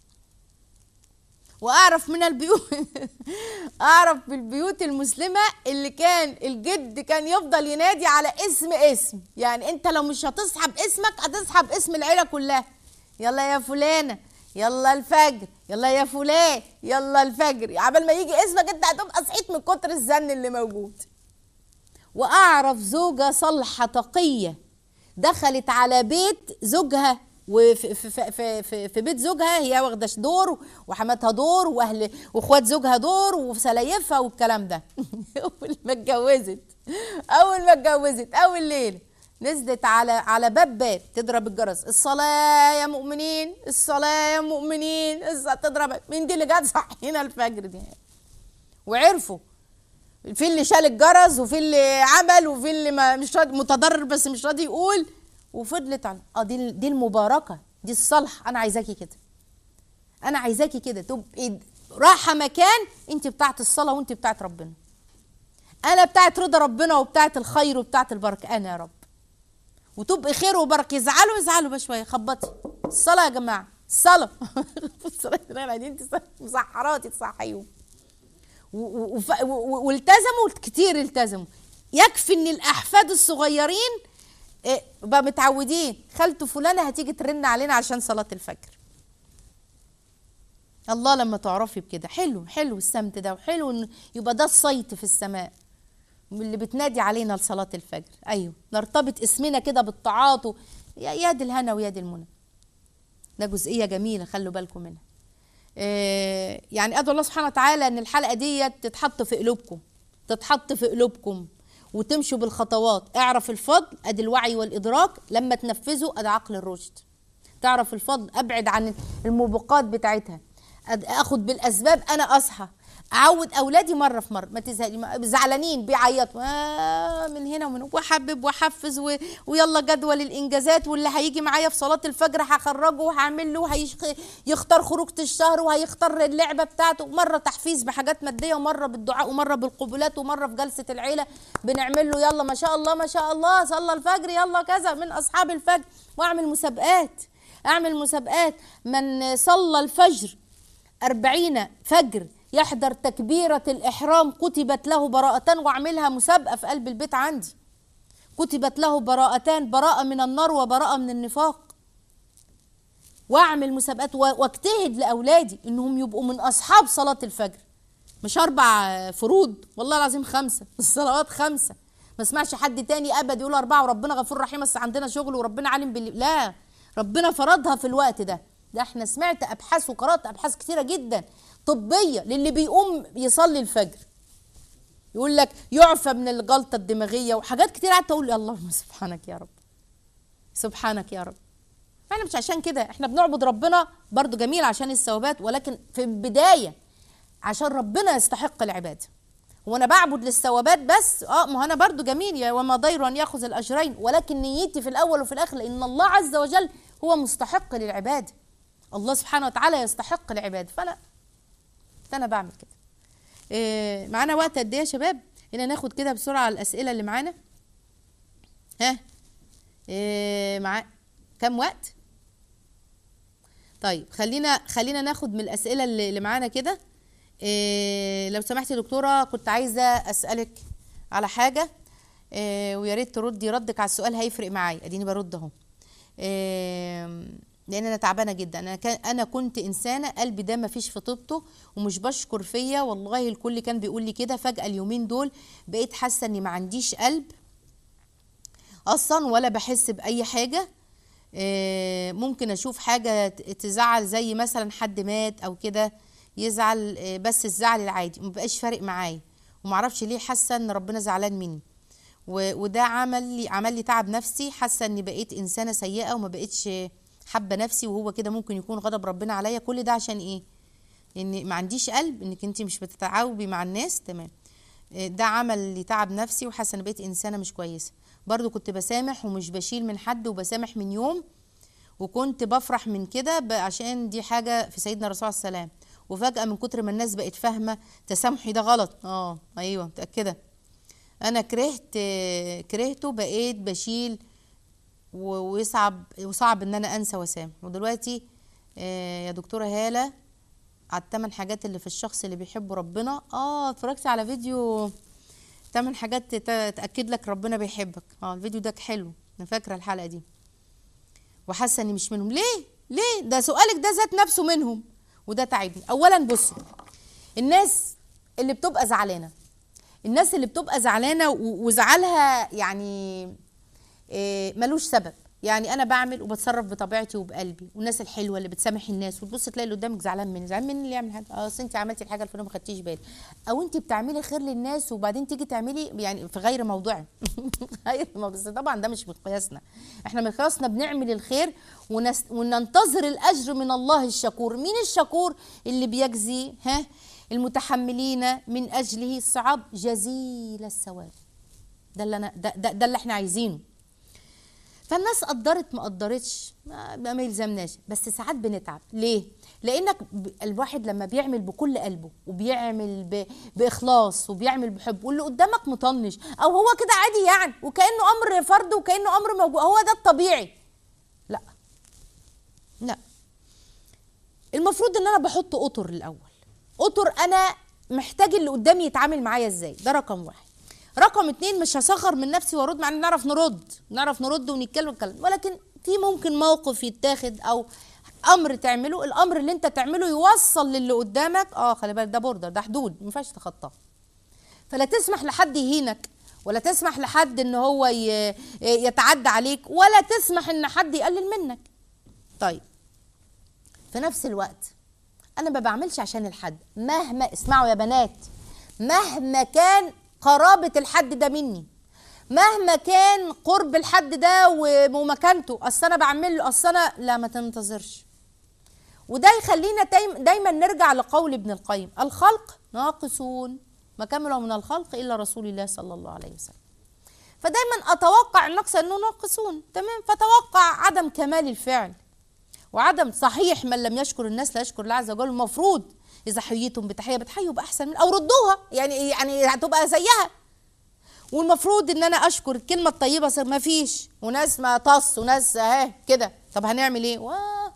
واعرف من البيوت اعرف بالبيوت المسلمه اللي كان الجد كان يفضل ينادي على اسم اسم يعني انت لو مش هتصحى باسمك هتصحى باسم العيله كلها يلا يا فلانه يلا الفجر يلا يا فلان يلا الفجر عبال ما يجي اسمك انت هتبقى صحيت من كتر الزن اللي موجود واعرف زوجه صالحه تقيه دخلت على بيت زوجها وفي في في في, في بيت زوجها هي واخده دور وحماتها دور واهل واخوات زوجها دور وسلايفها والكلام ده اول ما اتجوزت اول ما اتجوزت اول ليله نزلت على على باب باب تضرب الجرس الصلاه يا مؤمنين الصلاه يا مؤمنين الصلاة تضرب مين دي اللي جت صحينا الفجر دي وعرفوا في اللي شال الجرس وفي اللي عمل وفي اللي ما مش راضي متضرر بس مش راضي يقول وفضلت على اه دي دي المباركه دي الصلح انا عايزاكي كده انا عايزاكي كده تبقي رايحه مكان انت بتاعت الصلاه وانت بتاعت ربنا انا بتاعت رضا ربنا وبتاعت الخير وبتاعت البركه انا يا رب وتبقي خير وبركه يزعلوا يزعلوا بقى شويه خبطي الصلاه يا جماعه الصلاه الصلاه انت مسحراتي تصحيهم و- وف- و- والتزموا كتير التزموا يكفي ان الاحفاد الصغيرين إيه، بقى متعودين خالته فلانه هتيجي ترن علينا عشان صلاه الفجر الله لما تعرفي بكده حلو حلو السمت ده وحلو ان يبقى ده الصيت في السماء اللي بتنادي علينا لصلاه الفجر ايوه نرتبط اسمنا كده بالطاعات و- يا يا دي الهنا ويا دي المنى ده جزئيه جميله خلوا بالكم منها آه، يعني ادعو الله سبحانه وتعالى ان الحلقه دي تتحط في قلوبكم تتحط في قلوبكم وتمشوا بالخطوات اعرف الفضل ادي الوعي والادراك لما تنفذه ادي عقل الرشد تعرف الفضل ابعد عن الموبقات بتاعتها أد- اخد بالاسباب انا اصحى اعود اولادي مره في مره ما تزهقي ما- زعلانين بيعيطوا آه من هنا ومن هنا واحبب واحفز و... ويلا جدول الانجازات واللي هيجي معايا في صلاه الفجر هخرجه وهعمل له هيش... يختار خروجه الشهر وهيختار اللعبه بتاعته مره تحفيز بحاجات ماديه ومره بالدعاء ومره بالقبلات ومره في جلسه العيله بنعمل له يلا ما شاء الله ما شاء الله صلى الفجر يلا كذا من اصحاب الفجر واعمل مسابقات اعمل مسابقات من صلى الفجر أربعين فجر يحضر تكبيرة الإحرام كتبت له براءتان وأعملها مسابقة في قلب البيت عندي كتبت له براءتان براءة من النار وبراءة من النفاق واعمل مسابقات و- واجتهد لاولادي انهم يبقوا من اصحاب صلاه الفجر مش اربع آه، فروض والله العظيم خمسه الصلوات خمسه ما اسمعش حد تاني ابد يقول اربعه وربنا غفور رحيم بس عندنا شغل وربنا عالم بال لا ربنا فرضها في الوقت ده ده احنا سمعت ابحاث وقرات ابحاث كتيره جدا طبيه للي بيقوم يصلي الفجر يقول لك يعفى من الجلطه الدماغيه وحاجات كتير قعدت اقول اللهم سبحانك يا رب سبحانك يا رب احنا مش عشان كده احنا بنعبد ربنا برضو جميل عشان الثوابات ولكن في البدايه عشان ربنا يستحق العباده هو انا بعبد للثوابات بس اه ما هو انا برضو جميل يا وما ضير ان ياخذ الاجرين ولكن نيتي في الاول وفي الاخر لان الله عز وجل هو مستحق للعباده الله سبحانه وتعالى يستحق العباده فلا فانا بعمل كده إيه معانا وقت قد ايه يا شباب هنا ناخد كده بسرعه الاسئله اللي معانا ها إيه مع كم وقت طيب خلينا خلينا ناخد من الاسئله اللي اللي معانا كده إيه لو سمحتي يا دكتوره كنت عايزه اسالك على حاجه إيه ويا ريت تردي ردك على السؤال هيفرق معايا اديني برد اهو إيه لان انا تعبانه جدا انا كان انا كنت انسانه قلبي ده ما فيش في طيبته ومش بشكر فيا والله الكل كان بيقول لي كده فجاه اليومين دول بقيت حاسه اني ما عنديش قلب اصلا ولا بحس باي حاجه آه، ممكن اشوف حاجه ت- تزعل زي مثلا حد مات او كده يزعل آه، بس الزعل العادي مبقاش فارق معايا ومعرفش ليه حاسه ان ربنا زعلان مني و- وده عمل لي عمل لي تعب نفسي حاسه اني بقيت انسانه سيئه وما بقيتش حابه نفسي وهو كده ممكن يكون غضب ربنا عليا كل ده عشان ايه ان ما عنديش قلب انك انت مش بتتعاوبي مع الناس تمام آه، ده عمل لي تعب نفسي وحاسه ان بقيت انسانه مش كويسه برضو كنت بسامح ومش بشيل من حد وبسامح من يوم وكنت بفرح من كده ب- عشان دي حاجه في سيدنا الرسول عليه السلام وفجاه من كتر ما الناس بقت فاهمه تسامحي ده غلط اه ايوه متاكده انا كرهت آه، كرهته بقيت بشيل و- ويصعب وصعب ان انا انسى واسامح ودلوقتي آه، يا دكتوره هاله على الثمان حاجات اللي في الشخص اللي بيحب ربنا اه اتفرجت على فيديو ثمان حاجات تت- تاكد لك ربنا بيحبك اه الفيديو ده حلو انا فاكره الحلقه دي وحاسه اني مش منهم ليه ليه ده سؤالك ده ذات نفسه منهم وده تعبني اولا بصوا الناس اللي بتبقى زعلانه الناس اللي بتبقى زعلانه و- وزعلها يعني إيه، ملوش سبب يعني انا بعمل وبتصرف بطبيعتي وبقلبي والناس الحلوه اللي بتسامح الناس وتبص تلاقي اللي قدامك زعلان مني زعلان مني اللي يعمل حاجه اه اصل انت عملتي الحاجه الفلانيه ما خدتيش بالك او انت بتعملي خير للناس وبعدين تيجي تعملي يعني في غير موضعه غير موضوع بس طبعا ده مش مقياسنا احنا مقياسنا بنعمل الخير ونس وننتظر الاجر من الله الشكور مين الشكور اللي بيجزي ها المتحملين من اجله الصعاب جزيل الثواب ده اللي انا ده, ده, ده اللي احنا عايزينه فالناس قدرت ما قدرتش ما, ما يلزمناش بس ساعات بنتعب ليه لانك ب- الواحد لما بيعمل بكل قلبه وبيعمل ب... باخلاص وبيعمل بحب واللي قدامك مطنش او هو كده عادي يعني وكانه امر فرض وكانه امر موجود هو ده الطبيعي لا لا المفروض ان انا بحط اطر الاول اطر انا محتاج اللي قدامي يتعامل معايا ازاي ده رقم واحد رقم اتنين مش هصغر من نفسي وارد مع ان نعرف نرد نعرف نرد ونتكلم ونتكلم ولكن في ممكن موقف يتاخد او امر تعمله الامر اللي انت تعمله يوصل للي قدامك اه خلي بالك ده بوردر ده حدود ما ينفعش تخطاه فلا تسمح لحد يهينك ولا تسمح لحد ان هو ي- يتعدى عليك ولا تسمح ان حد يقلل منك طيب في نفس الوقت انا ما بعملش عشان الحد مهما اسمعوا يا بنات مهما كان قرابة الحد ده مني مهما كان قرب الحد ده و- ومكانته اصل انا بعمل له اصل انا لا ما تنتظرش وده يخلينا دايما, دايما نرجع لقول ابن القيم الخلق ناقصون ما كملوا من الخلق الا رسول الله صلى الله عليه وسلم فدايما اتوقع النقص انه ناقصون تمام فتوقع عدم كمال الفعل وعدم صحيح من لم يشكر الناس لا يشكر الله عز وجل المفروض اذا حييتم بتحيه بتحيوا باحسن من او ردوها يعني يعني هتبقى زيها والمفروض ان انا اشكر الكلمه الطيبه صار ما فيش وناس ما طص وناس اهي كده طب هنعمل ايه واه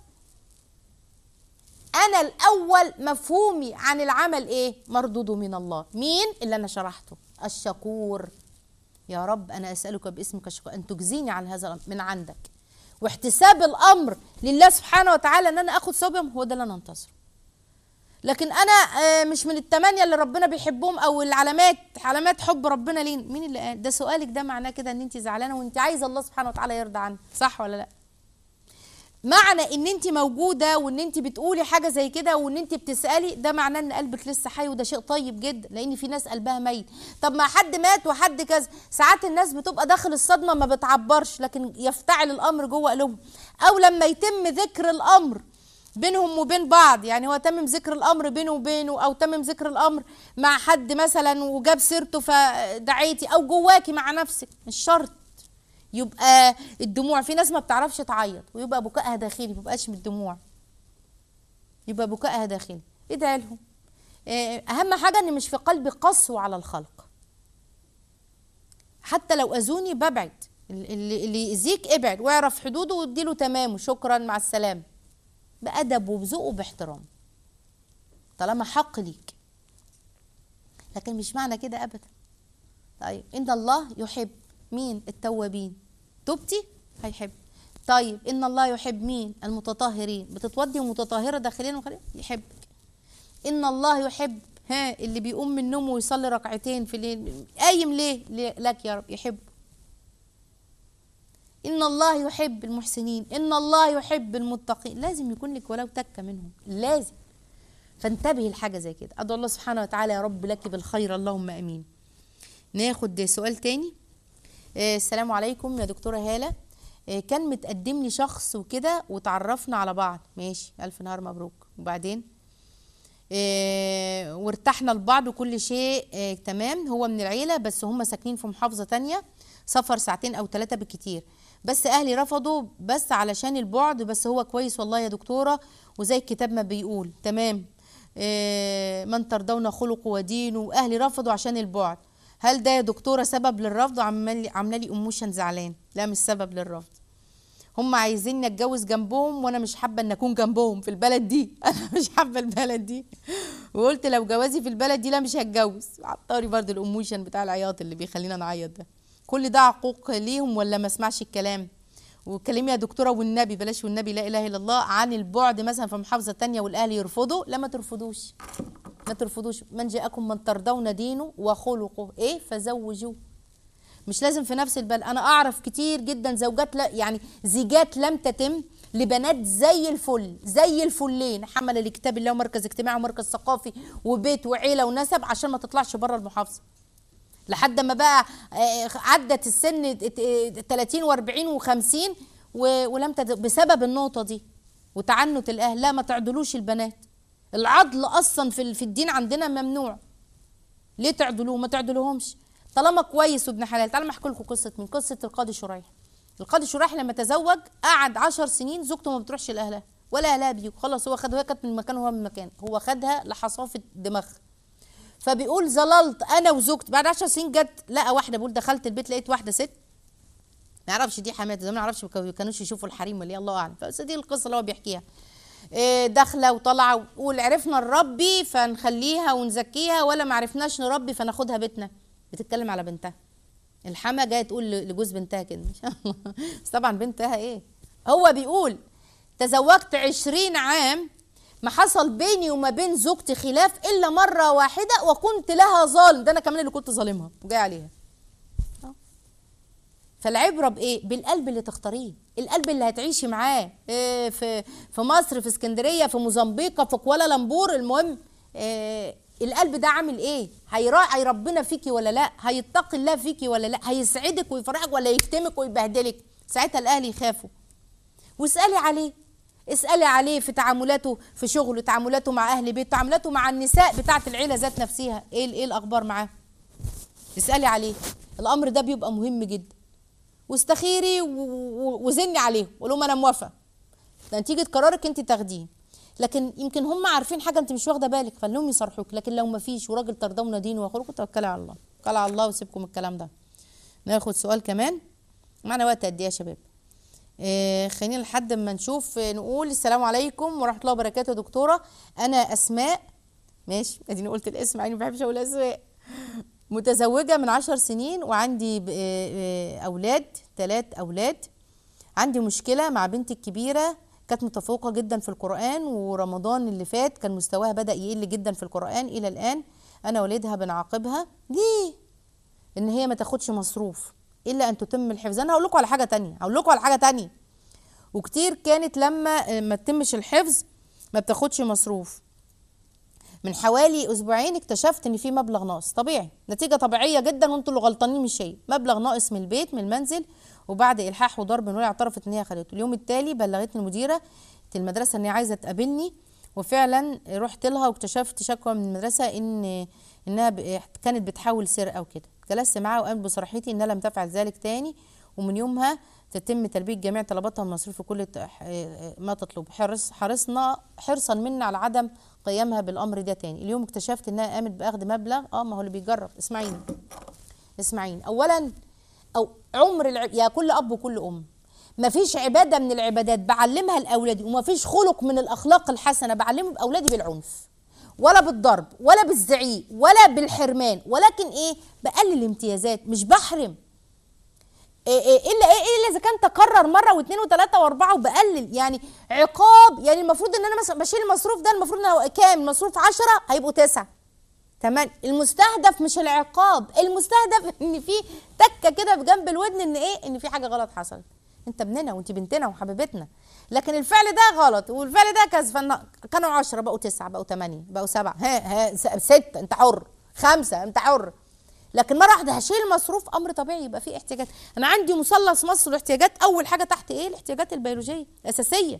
انا الاول مفهومي عن العمل ايه مردوده من الله مين اللي انا شرحته الشكور يا رب انا اسالك باسمك الشكور ان تجزيني عن هذا الأمر من عندك واحتساب الامر لله سبحانه وتعالى ان انا اخد ثواب يوم هو ده اللي انا انتظره لكن انا آه، مش من الثمانيه اللي ربنا بيحبهم او العلامات علامات حب ربنا لينا مين اللي قال ده سؤالك ده معناه كده ان انت زعلانه وانت عايزه الله سبحانه وتعالى يرضى عنك صح ولا لا معنى ان انت موجوده وان انت بتقولي حاجه زي كده وان انت بتسالي ده معناه ان قلبك لسه حي وده شيء طيب جدا لان في ناس قلبها ميت طب ما حد مات وحد كذا ساعات الناس بتبقى داخل الصدمه ما بتعبرش لكن يفتعل الامر جوه قلوبهم او لما يتم ذكر الامر بينهم وبين بعض يعني هو تمم ذكر الامر بينه وبينه او تمم ذكر الامر مع حد مثلا وجاب سيرته فدعيتي او جواكي مع نفسك مش شرط يبقى الدموع في ناس ما بتعرفش تعيط ويبقى بكائها داخلي ما بيبقاش من الدموع يبقى بكائها داخلي ادعي لهم آه، اهم حاجه ان مش في قلبي قسوه على الخلق حتى لو اذوني ببعد اللي اللي يأذيك ابعد واعرف حدوده واديله تمام وشكرا مع السلامه بأدب وبذوق وباحترام طالما حق ليك لكن مش معنى كده ابدا طيب ان الله يحب مين التوابين تبتي هيحب طيب ان الله يحب مين المتطهرين بتتوضي ومتطهره داخليا وخارجيا يحبك ان الله يحب ها اللي بيقوم من نومه ويصلي ركعتين في الليل قايم ليه ليه؟ لك يا رب يحب ان الله يحب المحسنين ان الله يحب المتقين لازم يكون لك ولو تكه منهم لازم فانتبهي لحاجه زي كده ادعو الله سبحانه وتعالى يا رب لك بالخير اللهم امين ناخد سؤال تاني آه، السلام عليكم يا دكتوره هاله آه، كان متقدم لي شخص وكده وتعرفنا على بعض ماشي الف نهار مبروك وبعدين آه، وارتحنا لبعض وكل شيء آه، تمام هو من العيلة بس هم ساكنين في محافظة تانية سفر ساعتين أو ثلاثة بالكتير بس أهلي رفضوا بس علشان البعد بس هو كويس والله يا دكتورة وزي الكتاب ما بيقول تمام آه، من ترضون خلقه ودينه وأهلي رفضوا عشان البعد هل ده يا دكتورة سبب للرفض عمال عاملة لي ايموشن زعلان لا مش سبب للرفض هم عايزيني اتجوز جنبهم وانا مش حابه ان اكون جنبهم في البلد دي انا مش حابه البلد دي وقلت لو جوازي في البلد دي لا مش هتجوز عطاري برضه الاموشن بتاع العياط اللي بيخلينا نعيط ده كل ده عقوق ليهم ولا ما اسمعش الكلام وكلمي يا دكتوره والنبي بلاش والنبي لا اله الا الله عن البعد مثلا في محافظه تانية والاهل يرفضوا لا ما ترفضوش ما ترفضوش من جاءكم من ترضون دينه وخلقه ايه فزوجوه مش لازم في نفس البلد انا اعرف كتير جدا زوجات لا يعني زيجات لم تتم لبنات زي الفل زي الفلين حمل لكتاب الله ومركز اجتماعي ومركز ثقافي وبيت وعيله ونسب عشان ما تطلعش بره المحافظه لحد ما بقى آه، عدت السن ات- اه 30 و40 و50 ولم تد... بسبب النقطه دي وتعنت الاهل لا ما تعدلوش البنات العدل اصلا في ال- في الدين عندنا ممنوع ليه تعدلوه ما تعدلوهمش طالما كويس وابن حلال تعالوا احكي لكم قصه من قصه القاضي شريح القاضي شريح لما تزوج قعد عشر سنين زوجته ما بتروحش لاهلها ولا اهلها بيجوا خلاص هو خدها هي كانت من مكان وهو من مكان هو خدها لحصافه دماغها فبيقول ظللت انا وزوجتي بعد عشر سنين جت لقى واحده بيقول دخلت البيت لقيت واحده ست ما يعرفش دي حماتي زمان ما يعرفش ما كانوش يشوفوا الحريم ولا إيه، الله اعلم بس دي القصه اللي هو بيحكيها إيه، داخله وطالعه وتقول عرفنا نربي فنخليها ونزكيها ولا ما عرفناش نربي فناخدها بيتنا بتتكلم على بنتها الحما جايه تقول لجوز بنتها كده ان شاء الله بس طبعا بنتها ايه هو بيقول تزوجت عشرين عام ما حصل بيني وما بين زوجتي خلاف الا مره واحده وكنت لها ظالم ده انا كمان اللي كنت ظالمها وجاي عليها فالعبره بايه بالقلب اللي تختاريه القلب اللي هتعيشي معاه إيه في في مصر في اسكندريه في موزمبيق في كوالالمبور المهم إيه القلب ده عامل ايه هيراعي ربنا فيكي ولا لا هيتقي الله فيكي ولا لا هيسعدك ويفرحك ولا يكتمك ويبهدلك ساعتها الاهل يخافوا واسالي عليه اسالي عليه في تعاملاته في شغله تعاملاته مع اهل بيته تعاملاته مع النساء بتاعه العيله ذات نفسها ايه ايه الاخبار معاه اسالي عليه الامر ده بيبقى مهم جدا واستخيري و- و- وزني عليهم قول لهم انا موافقه نتيجه قرارك انت تاخديه لكن يمكن هم عارفين حاجه انت مش واخده بالك فلهم يصرحوك لكن لو ما فيش وراجل ترضون دينه وخلقه توكلي على الله توكلي على الله وسيبكم الكلام ده ناخد سؤال كمان معنا وقت قد ايه يا شباب آه خلينا لحد ما نشوف آه، نقول السلام عليكم ورحمه الله وبركاته يا دكتوره انا اسماء ماشي اديني قلت الاسم يعني ما بحبش اقول اسماء متزوجه من عشر سنين وعندي ب- آه، آه، اولاد ثلاث اولاد عندي مشكله مع بنتي الكبيره كانت متفوقه جدا في القران ورمضان اللي فات كان مستواها بدا يقل جدا في القران الى الان انا والدها بنعاقبها ليه ان هي ما تاخدش مصروف الا ان تتم الحفظ انا هقول لكم على حاجه تانية هقول لكم على حاجه تانية وكتير كانت لما ما تتمش الحفظ ما بتاخدش مصروف من حوالي اسبوعين اكتشفت ان في مبلغ ناقص طبيعي نتيجه طبيعيه جدا وانتوا اللي غلطانين مش هي مبلغ ناقص من البيت من المنزل وبعد الحاح وضرب من وهي اعترفت ان هي خدته اليوم التالي بلغتني المديره المدرسه ان هي عايزه تقابلني وفعلا رحت لها واكتشفت شكوى من المدرسه ان انها ب- كانت بتحاول سرقه وكده جلست معاها وقامت بصراحتي انها لم تفعل ذلك تاني ومن يومها تتم تلبيه جميع طلباتها المصروف في كل الت- ما تطلب حرص حرصنا حرصا منا على عدم قيامها بالامر ده تاني اليوم اكتشفت انها قامت باخذ مبلغ اه ما هو اللي بيجرب اسمعيني اسمعيني اولا او عمر الع... يا كل اب وكل ام ما فيش عباده من العبادات بعلمها لاولادي وما فيش خلق من الاخلاق الحسنه بعلمه باولادي بالعنف ولا بالضرب ولا بالزعيق ولا بالحرمان ولكن ايه بقلل الامتيازات مش بحرم إيه إيه الا ايه الا اذا كان تكرر مره واثنين وثلاثه واربعه وبقلل يعني عقاب يعني المفروض ان انا مثلا بشيل المصروف ده المفروض ان هو كام المصروف 10 هيبقوا تسعه تمام المستهدف مش العقاب المستهدف ان في تكه كده بجنب الودن ان ايه ان في حاجه غلط حصلت انت ابننا وانت بنتنا وحبيبتنا لكن الفعل ده غلط والفعل ده كذا فن- كانوا 10 بقوا 9 بقوا 8 بقوا 7 ها ها 6 انت حر خمسة انت حر لكن مره واحده هشيل مصروف امر طبيعي يبقى في احتياجات انا عندي مثلث مصر الاحتياجات اول حاجه تحت ايه الاحتياجات البيولوجيه اساسيه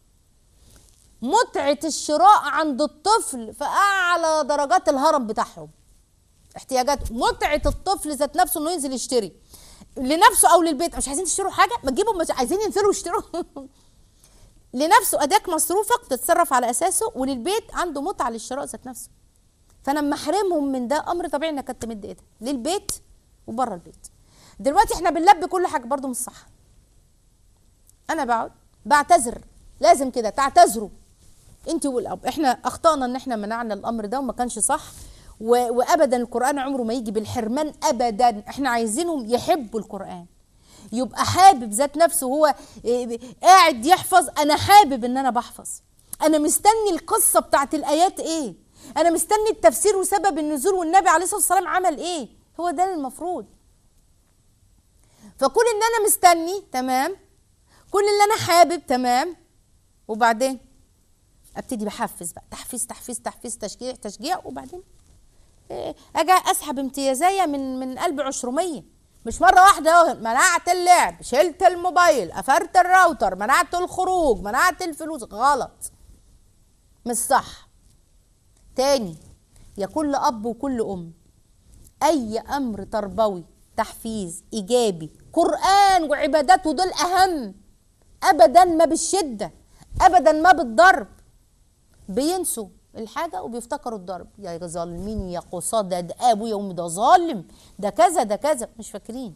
متعه الشراء عند الطفل في اعلى درجات الهرم بتاعهم احتياجات متعه الطفل ذات نفسه انه ينزل يشتري لنفسه او للبيت مش عايزين تشتروا حاجه ما تجيبوا مش عايزين ينزلوا يشتروا لنفسه اداك مصروفك تتصرف على اساسه وللبيت عنده متعه للشراء ذات نفسه فانا لما احرمهم من ده امر طبيعي انك تمد ايدك للبيت وبره البيت دلوقتي احنا بنلبي كل حاجه برضو مش صح انا بقعد بعتذر لازم كده تعتذروا انت والاب احنا اخطانا ان احنا منعنا الامر ده وما كانش صح و... وابدا القران عمره ما يجي بالحرمان ابدا احنا عايزينهم يحبوا القران يبقى حابب ذات نفسه هو إيه، قاعد يحفظ انا حابب ان انا بحفظ انا مستني القصه بتاعت الايات ايه انا مستني التفسير وسبب النزول والنبي عليه الصلاه والسلام عمل ايه هو ده المفروض فكل ان انا مستني تمام كل اللي انا حابب تمام وبعدين ابتدي بحفز بقى تحفيز تحفيز تحفيز تشجيع تشجيع وبعدين إيه، اجي اسحب امتيازيه من من قلب عشرميه مش مره واحده اهو منعت اللعب شلت الموبايل قفلت الراوتر منعت الخروج منعت الفلوس غلط مش صح تاني يا كل اب وكل ام اي امر تربوي تحفيز ايجابي قران وعبادات ودول اهم ابدا ما بالشده ابدا ما بالضرب بينسوا الحاجه وبيفتكروا الضرب يا ظالمين يا قصاد ده, ده ابويا وامي ده ظالم ده كذا ده كذا مش فاكرين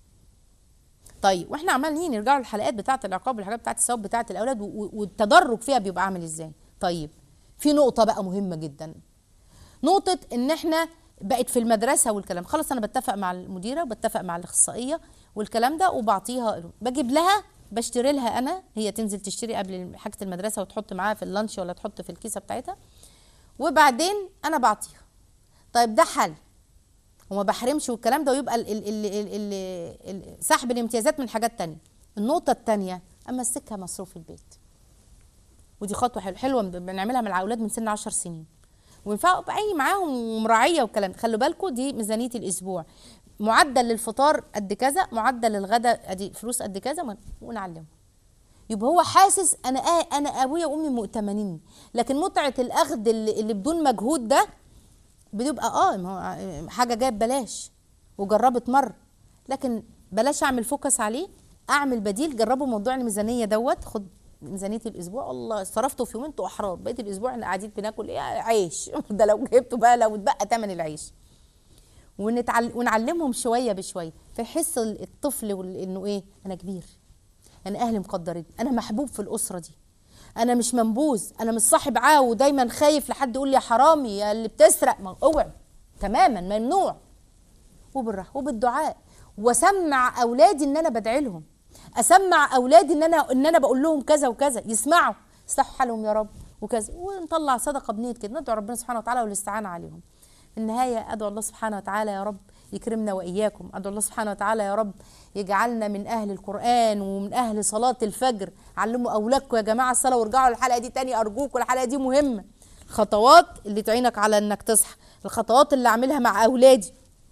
طيب واحنا عمالين نرجعوا للحلقات بتاعه العقاب والحاجات بتاعه الثواب بتاعه الاولاد و- و- والتدرج فيها بيبقى عامل ازاي طيب في نقطه بقى مهمه جدا نقطه ان احنا بقت في المدرسه والكلام خلاص انا بتفق مع المديره وبتفق مع الاخصائيه والكلام ده وبعطيها بجيب لها بشتري لها انا هي تنزل تشتري قبل حاجه المدرسه وتحط معاها في اللانش ولا تحط في الكيسه بتاعتها وبعدين انا بعطيها طيب ده حل وما بحرمش والكلام ده ويبقى ال ال ال ال ال ال سحب الامتيازات من حاجات تانية النقطة التانية أمسكها مصروف البيت ودي خطوة حلوة حلوة بنعملها مع الأولاد من سن 10 سنين وينفعوا بعي معاهم ومراعية والكلام ده. خلوا بالكم دي ميزانية الأسبوع معدل للفطار قد كذا معدل للغداء ادي فلوس قد كذا ونعلمه يبقى هو حاسس انا آه انا ابويا وامي مؤتمنين لكن متعه الاخذ اللي, اللي بدون مجهود ده بتبقى اه ما هو حاجه جايه ببلاش وجربت مره لكن بلاش اعمل فوكس عليه اعمل بديل جربوا موضوع الميزانيه دوت خد ميزانيه الاسبوع الله صرفته في يومين انتوا احرار بقيه الاسبوع احنا قاعدين بناكل ايه عيش ده لو جبته بقى لو اتبقى ثمن العيش ونتعل... ونعلمهم شويه بشويه فيحس الطفل وال- انه ايه انا كبير انا اهلي مقدرين انا محبوب في الاسره دي انا مش منبوذ انا مش صاحب عاو دايما خايف لحد يقول لي يا حرامي يا اللي بتسرق ما اوعي تماما ممنوع وبالراحه وبالدعاء واسمع اولادي ان انا بدعي لهم اسمع اولادي ان انا ان انا بقول لهم كذا وكذا يسمعوا يصلحوا حالهم يا رب وكذا ونطلع صدقه بنيه كده ندعو ربنا سبحانه وتعالى والاستعانه عليهم في النهايه ادعو الله سبحانه وتعالى يا رب يكرمنا واياكم ادعو الله سبحانه وتعالى يا رب يجعلنا من اهل القران ومن اهل صلاه الفجر علموا اولادكم يا جماعه الصلاه وارجعوا للحلقه دي تاني ارجوكم الحلقه دي مهمه الخطوات اللي تعينك على انك تصحى الخطوات اللي اعملها مع اولادي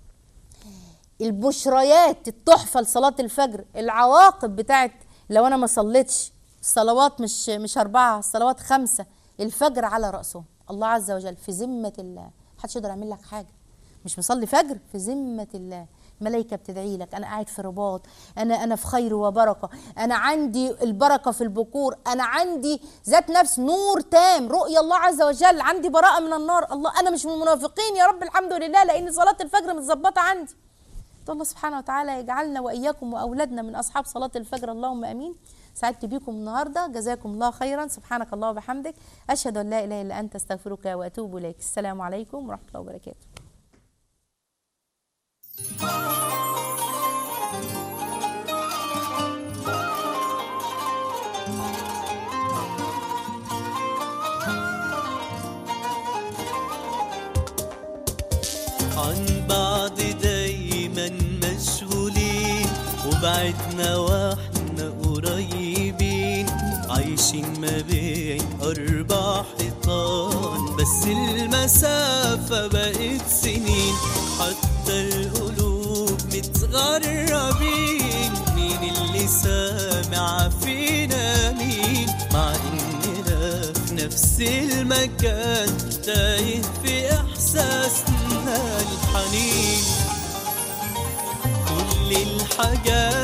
البشريات التحفه لصلاه الفجر العواقب بتاعت لو انا ما صليتش الصلوات مش مش اربعه الصلوات خمسه الفجر على راسهم الله عز وجل في ذمه الله محدش يقدر يعمل لك حاجه مش مصلي فجر في ذمه الله ملائكه بتدعي لك انا قاعد في رباط انا انا في خير وبركه انا عندي البركه في البكور انا عندي ذات نفس نور تام رؤيه الله عز وجل عندي براءه من النار الله انا مش من المنافقين يا رب الحمد لله لان صلاه الفجر متظبطه عندي الله سبحانه وتعالى يجعلنا واياكم واولادنا من اصحاب صلاه الفجر اللهم امين سعدت بكم النهارده جزاكم الله خيرا سبحانك الله وبحمدك اشهد ان لا اله الا انت استغفرك واتوب اليك السلام عليكم ورحمه الله وبركاته عن بعض دايما مشغولين وبعدنا واحنا قريبين عايشين ما بين أربع حيطان بس المسافة بقت سنين حتى القلوب متغربين مين اللي سامع فينا مين مع إننا في نفس المكان تايه في إحساسنا الحنين كل الحاجات